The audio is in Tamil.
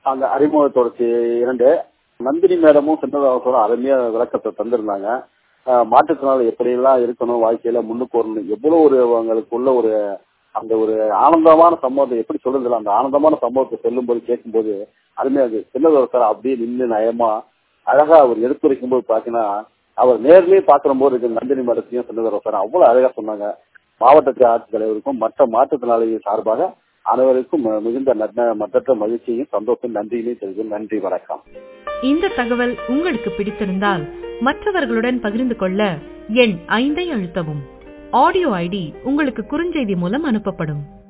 அந்த அறிமுக தொடர்ச்சி இரண்டு நந்தினி மேடமும் சின்னதாசரும் அருமையா விளக்கத்தை தந்திருந்தாங்க ஆஹ் மாற்றுத்திறனாளி எப்படியெல்லாம் இருக்கணும் வாழ்க்கையில முன்னுக்கு வரணும் எவ்வளவு ஒரு அவங்களுக்குள்ள ஒரு அந்த ஒரு ஆனந்தமான சம்பவத்தை எப்படி சொல்லுதுல அந்த ஆனந்தமான சம்பவத்தை சொல்லும் போது கேட்கும்போது அருமையா இருக்கு சின்னதாசர் அப்படியே நின்று நயமா அழகா அவர் எடுத்துரைக்கும் போது பாத்தீங்கன்னா அவர் நேர்லயே பாக்குற போது இருக்கு நந்தினி மேடத்தையும் சின்னதாசர் அவ்வளவு அழகா சொன்னாங்க மாவட்ட ஆட்சித்தலைவருக்கும் மற்ற மாற்றுத்திறனாளிகள் சார்பாக அனைவருக்கும் மிகுந்த நன்ன- மற்றற்ற மகிழ்ச்சியையும் சந்தோஷம் நன்றியினையும் தெரிவிக்கும் நன்றி வணக்கம் இந்த தகவல் உங்களுக்கு பிடித்திருந்தால் மற்றவர்களுடன் பகிர்ந்து கொள்ள எண் ஐந்தை அழுத்தவும் ஆடியோ ஐடி உங்களுக்கு குறுஞ்செய்தி மூலம் அனுப்பப்படும்